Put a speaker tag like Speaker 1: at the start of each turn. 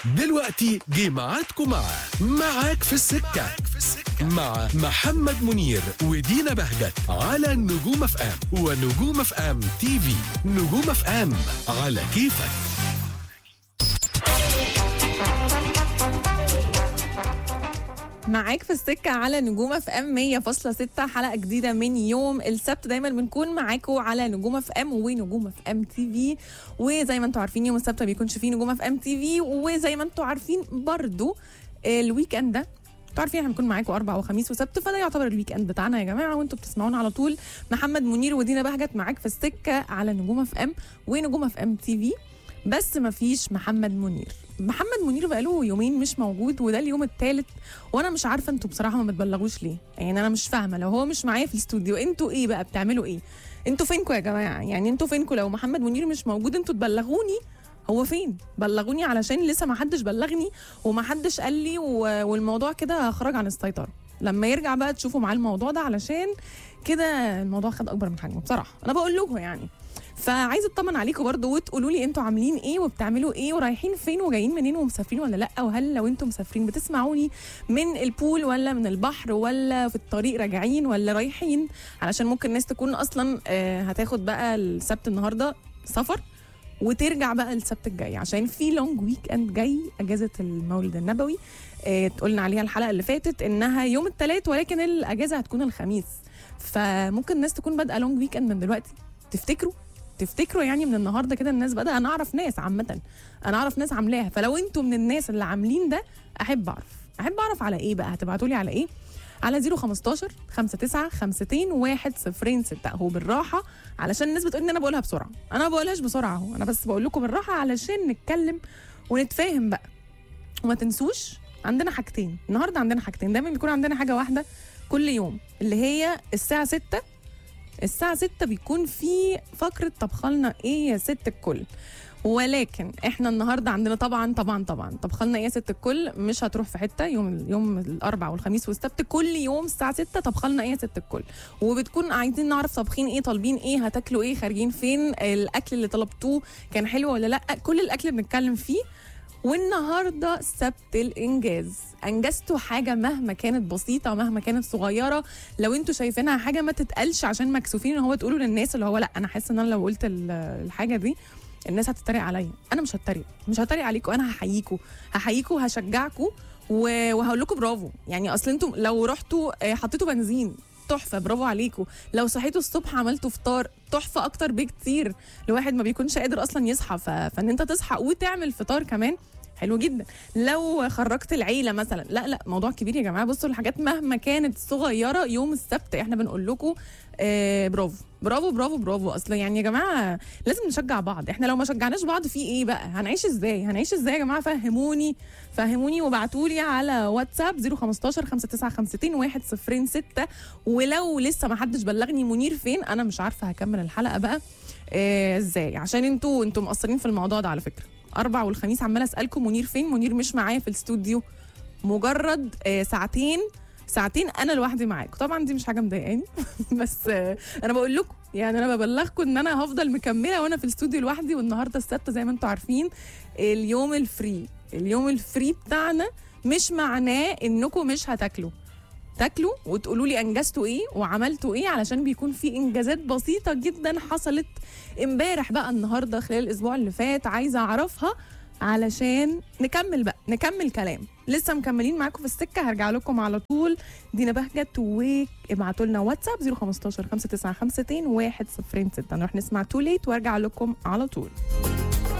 Speaker 1: دلوقتي جه ميعادكم مع معاك في السكة مع محمد منير ودينا بهجت على نجوم اف ام ونجوم اف ام تي في نجوم اف ام على كيفك
Speaker 2: معاك في السكة على نجوم اف ام 100.6 حلقة جديدة من يوم السبت دايما بنكون معاكم على نجوم اف ام ونجوم اف ام تي في وزي ما انتم عارفين يوم السبت ما بيكونش فيه نجوم اف ام تي في وزي ما انتم عارفين برضو الويك اند ده انتوا عارفين احنا بنكون معاكم اربع وخميس وسبت فده يعتبر الويك اند بتاعنا يا جماعه وانتوا بتسمعونا على طول محمد منير ودينا بهجت معاك في السكه على نجوم اف ام ونجوم اف ام تي في بس ما فيش محمد منير محمد منير بقاله يومين مش موجود وده اليوم الثالث وانا مش عارفه انتوا بصراحه ما بتبلغوش ليه يعني انا مش فاهمه لو هو مش معايا في الاستوديو انتوا ايه بقى بتعملوا ايه انتوا فينكم يا جماعه يعني انتوا فينكم لو محمد منير مش موجود انتوا تبلغوني هو فين بلغوني علشان لسه ما حدش بلغني وما حدش قال لي و- والموضوع كده خرج عن السيطره لما يرجع بقى تشوفوا معاه الموضوع ده علشان كده الموضوع خد اكبر من حجمه بصراحه انا بقول لكم يعني فعايزه اطمن عليكم برضو وتقولوا لي انتوا عاملين ايه وبتعملوا ايه ورايحين فين وجايين منين ومسافرين ولا لا وهل لو انتوا مسافرين بتسمعوني من البول ولا من البحر ولا في الطريق راجعين ولا رايحين علشان ممكن الناس تكون اصلا آه، هتاخد بقى السبت النهارده سفر وترجع بقى السبت الجاي عشان في لونج ويك اند جاي اجازه المولد النبوي آه، قلنا عليها الحلقه اللي فاتت انها يوم الثلاث ولكن الاجازه هتكون الخميس فممكن الناس تكون بادئه لونج ويك اند من دلوقتي تفتكروا تفتكروا يعني من النهارده كده الناس بدأ انا اعرف ناس عامه انا اعرف ناس عاملاها فلو انتوا من الناس اللي عاملين ده احب اعرف احب اعرف على ايه بقى هتبعتوا لي على ايه على 015 59 52 1 0 6 اهو بالراحه علشان الناس بتقول ان انا بقولها بسرعه انا ما بقولهاش بسرعه اهو انا بس بقول لكم بالراحه علشان نتكلم ونتفاهم بقى وما تنسوش عندنا حاجتين النهارده عندنا حاجتين دايما بيكون عندنا حاجه واحده كل يوم اللي هي الساعه 6 الساعة 6 بيكون في فقرة طبخلنا ايه يا ست الكل ولكن احنا النهارده عندنا طبعا طبعا طبعا طبخلنا ايه يا ست الكل مش هتروح في حته يوم يوم الاربع والخميس والسبت كل يوم الساعه 6 طبخلنا ايه يا ست الكل وبتكون عايزين نعرف طابخين ايه طالبين ايه هتاكلوا ايه خارجين فين الاكل اللي طلبتوه كان حلو ولا لا كل الاكل اللي بنتكلم فيه والنهارده سبت الانجاز انجزتوا حاجه مهما كانت بسيطه مهما كانت صغيره لو انتوا شايفينها حاجه ما تتقالش عشان مكسوفين ان هو تقولوا للناس اللي هو لا انا حاسه ان انا لو قلت ال- الحاجه دي الناس هتتريق عليا انا مش هتريق مش هتريق عليكم انا هحييكم هحييكم وهشجعكم و- وهقول لكم برافو يعني اصل انتم لو رحتوا آه، حطيتوا بنزين تحفه برافو عليكم لو صحيتوا الصبح عملتوا فطار تحفه اكتر بكتير الواحد ما بيكونش قادر اصلا يصحى ف... فان انت تصحى وتعمل فطار كمان حلو جدا لو خرجت العيله مثلا لا لا موضوع كبير يا جماعه بصوا الحاجات مهما كانت صغيره يوم السبت احنا بنقول لكم آه برافو برافو برافو برافو اصل يعني يا جماعه لازم نشجع بعض احنا لو ما شجعناش بعض في ايه بقى هنعيش ازاي هنعيش ازاي يا جماعه فهموني فهموني وابعتوا لي على واتساب 015 5952 106 ولو لسه ما حدش بلغني منير فين انا مش عارفه هكمل الحلقه بقى آه، ازاي عشان انتوا انتوا مقصرين في الموضوع ده على فكره اربع والخميس عماله اسالكم منير فين منير مش معايا في الاستوديو مجرد آه، ساعتين ساعتين انا لوحدي معاكم طبعا دي مش حاجه مضايقاني بس آه، انا بقول لكم يعني انا ببلغكم ان انا هفضل مكمله وانا في الاستوديو لوحدي والنهارده السبت زي ما انتم عارفين اليوم الفري اليوم الفري بتاعنا مش معناه انكم مش هتاكلوا تاكلوا وتقولوا لي انجزتوا ايه وعملتوا ايه علشان بيكون في انجازات بسيطه جدا حصلت امبارح بقى النهارده خلال الاسبوع اللي فات عايزه اعرفها علشان نكمل بقى نكمل كلام لسه مكملين معاكم في السكه هرجع لكم على طول دينا بهجت وابعتوا لنا واتساب 015 5952 106 نروح نسمع تو ليت وارجع لكم على طول